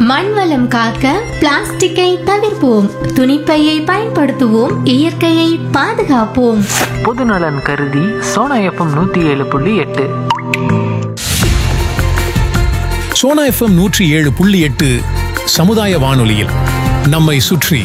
மண் வளம் காக்க பிளாஸ்டிக்கை தவிர்ப்போம் துணிப்பையை பயன்படுத்துவோம் இயற்கையை பாதுகாப்போம் பொதுநலன் கருதி சோனா எஃப்எம் நூற்றி ஏழு புள்ளி எட்டு சோனா எஃப்எம் நூற்றி ஏழு புள்ளி எட்டு சமுதாய வானொலியில் நம்மை சுற்றி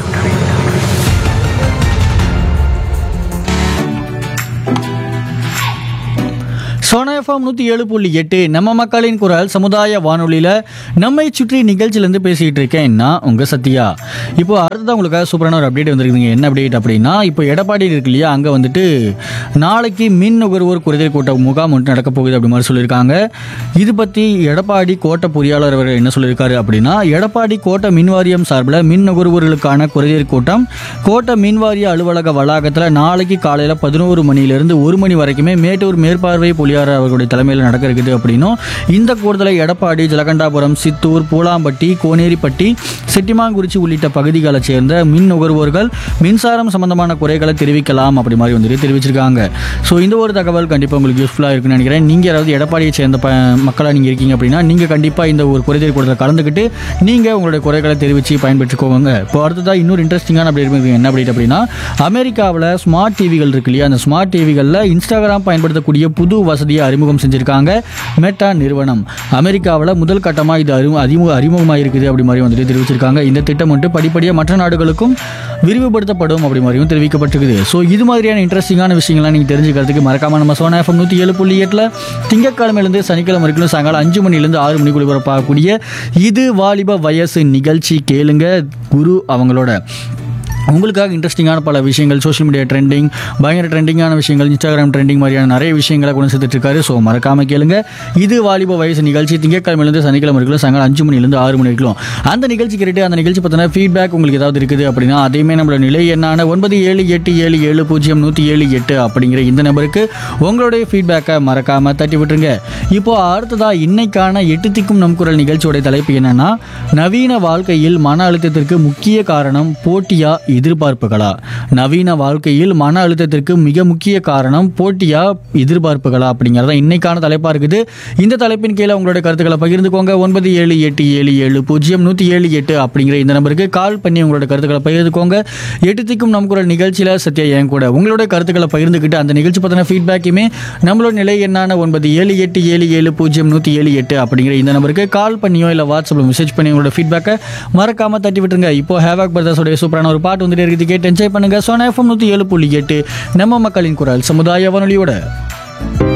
சோனா எஃப்எம் நூற்றி ஏழு புள்ளி எட்டு நம்ம மக்களின் குரல் சமுதாய வானொலியில் நம்மை சுற்றி நிகழ்ச்சியிலேருந்து பேசிகிட்டு இருக்கேன் நான் உங்கள் சத்யா இப்போ அடுத்ததான் உங்களுக்காக சூப்பரான ஒரு அப்டேட் வந்திருக்குதுங்க என்ன அப்டேட் அப்படின்னா இப்போ எடப்பாடி இருக்கு இல்லையா அங்கே வந்துட்டு நாளைக்கு மின் நுகர்வோர் குறைதீர் கூட்ட முகாம் வந்துட்டு நடக்க போகுது அப்படி மாதிரி சொல்லியிருக்காங்க இது பற்றி எடப்பாடி கோட்ட பொறியாளர் அவர்கள் என்ன சொல்லியிருக்காரு அப்படின்னா எடப்பாடி கோட்ட மின் வாரியம் சார்பில் மின் நுகர்வோர்களுக்கான குறைதீர் கூட்டம் கோட்ட மின் வாரிய அலுவலக வளாகத்தில் நாளைக்கு காலையில் பதினோரு மணியிலிருந்து ஒரு மணி வரைக்குமே மேட்டூர் மேற்பார்வை பொலியாளர் அவர்களுடைய தலைமையில் நடக்க இருக்குது அப்படின்னும் இந்த கூடுதலை எடப்பாடி ஜலகண்டாபுரம் சித்தூர் பூலாம்பட்டி கோனேரிப்பட்டி செட்டிமாங்குறிச்சி உள்ளிட்ட பகுதிகளைச் சேர்ந்த மின் நுகர்வோர்கள் மின்சாரம் சம்பந்தமான குறைகளை தெரிவிக்கலாம் அப்படி மாதிரி வந்துட்டு தெரிவிச்சிருக்காங்க ஸோ இந்த ஒரு தகவல் கண்டிப்பாக உங்களுக்கு யூஸ்ஃபுல்லாக இருக்குன்னு நினைக்கிறேன் நீங்கள் யாராவது எடப்பாடியை சேர்ந்த ப மக்களாக நீங்கள் இருக்கீங்க அப்படின்னா நீங்கள் கண்டிப்பாக இந்த ஒரு குறைதீர் கூட்டத்தில் கலந்துக்கிட்டு நீங்கள் உங்களுடைய குறைகளை தெரிவித்து பயன்பெற்றுக்கோங்க இப்போ அடுத்ததாக இன்னொரு இன்ட்ரெஸ்டிங்கான அப்படி இருக்கு என்ன அப்டேட் அப்படின்னா அமெரிக்காவில் ஸ்மார்ட் டிவிகள் இருக்கு இல்லையா அந்த ஸ்மார்ட் டிவிகளில் இன்ஸ்டாகிராம் பயன்படுத்தக்கூடிய புது வசதியை அறிமுகம் செஞ்சுருக்காங்க மெட்டா நிறுவனம் அமெரிக்காவில் முதல் கட்டமாக இது அறிமு அறிமுக அறிமுகமாக இருக்குது அப்படி மாதிரி வந்துட்டு தெரிவிச்சிருக்காங்க இந்த திட்டம் வந்துட்டு படிப்படியாக மற்ற நாடுகளுக்கும் விரிவுபடுத்தப்படும் அப்படி மாதிரியும் தெரிவிக்கப்பட்டிருக்குது ஸோ இது மாதிரியான இன்ட்ரெஸ்டிங்கான விஷயங்கள்லாம் நீங்கள் தெரிஞ்சுக்கிறதுக்கு மறக்காம நம்ம சோனா எஃப்எம் நூற்றி ஏழு புள்ளி எட்டில் திங்கட்கிழமையிலேருந்து சனிக்கிழமை வரைக்கும் சாயங்காலம் அஞ்சு மணிலேருந்து ஆறு மணிக்குள்ள ஒளிபரப்பாகக்கூடிய இது வாலிப வயசு நிகழ்ச்சி கேளுங்க குரு அவங்களோட உங்களுக்காக இன்ட்ரெஸ்டிங்கான பல விஷயங்கள் சோஷியல் மீடியா ட்ரெண்டிங் பயங்கர ட்ரெண்டிங்கான விஷயங்கள் இன்ஸ்டாகிராம் ட்ரெண்டிங் மாதிரியான நிறைய விஷயங்களை கொண்டு சேர்த்துட்டு இருக்காரு ஸோ மறக்காம கேளுங்க இது வாலிப வயசு நிகழ்ச்சி திங்கட்கிழமையிலேருந்து சனிக்கிழமை வரைக்கும் சாயங்காலம் அஞ்சு மணிலேருந்து ஆறு மணி வரைக்கும் அந்த நிகழ்ச்சி கேட்டு அந்த நிகழ்ச்சி பற்றின ஃபீட்பேக் உங்களுக்கு ஏதாவது இருக்குது அப்படின்னா அதையுமே நம்மளோட நிலை என்னான ஒன்பது ஏழு எட்டு ஏழு ஏழு பூஜ்ஜியம் நூற்றி ஏழு எட்டு அப்படிங்கிற இந்த நம்பருக்கு உங்களுடைய ஃபீட்பேக்கை மறக்காம தட்டி விட்டுருங்க இப்போ அடுத்ததா இன்னைக்கான எட்டு திக்கும் நம் குரல் நிகழ்ச்சியோட தலைப்பு என்னன்னா நவீன வாழ்க்கையில் மன அழுத்தத்திற்கு முக்கிய காரணம் போட்டியா எதிர்பார்ப்புகளா நவீன வாழ்க்கையில் மன அழுத்தத்திற்கு மிக முக்கிய காரணம் போட்டியா எதிர்பார்ப்புகளா அப்படிங்கிறத இன்னைக்கான தலைப்பா இருக்குது இந்த தலைப்பின் கீழே உங்களுடைய கருத்துக்களை பகிர்ந்துக்கோங்க ஒன்பது ஏழு எட்டு ஏழு ஏழு பூஜ்ஜியம் நூற்றி ஏழு எட்டு அப்படிங்கிற இந்த நம்பருக்கு கால் பண்ணி உங்களோட கருத்துக்களை பகிர்ந்துக்கோங்க எட்டு திக்கும் நம் குரல் நிகழ்ச்சியில் சத்யா என் கூட உங்களுடைய கருத்துக்களை பகிர்ந்துக்கிட்டு அந்த நிகழ்ச்சி பற்றின ஃபீட்பேக்குமே நம்மளோட நிலை என்னான ஒன்பது ஏழு எட்டு ஏழு ஏழு பூஜ்ஜியம் நூற்றி ஏழு எட்டு அப்படிங்கிற இந்த நம்பருக்கு கால் பண்ணியோ இல்லை வாட்ஸ்அப்பில் மெசேஜ் பண்ணி உங்களோட ஃபீட்பேக்கை மறக்காம தட்டி விட்டுருங்க இப்போ ஹேவாக் பிரதர்ஸோடைய சூப்பரான ஒரு பாட்டு வந்துட்டு இருக்குது கேட்டு என்ஜாய் பண்ணுங்க சோனா எஃப்எம் நூற்றி ஏழு புள்ளி எட்டு நம்ம மக்களின் குரல் சமுதாய வானொலியோட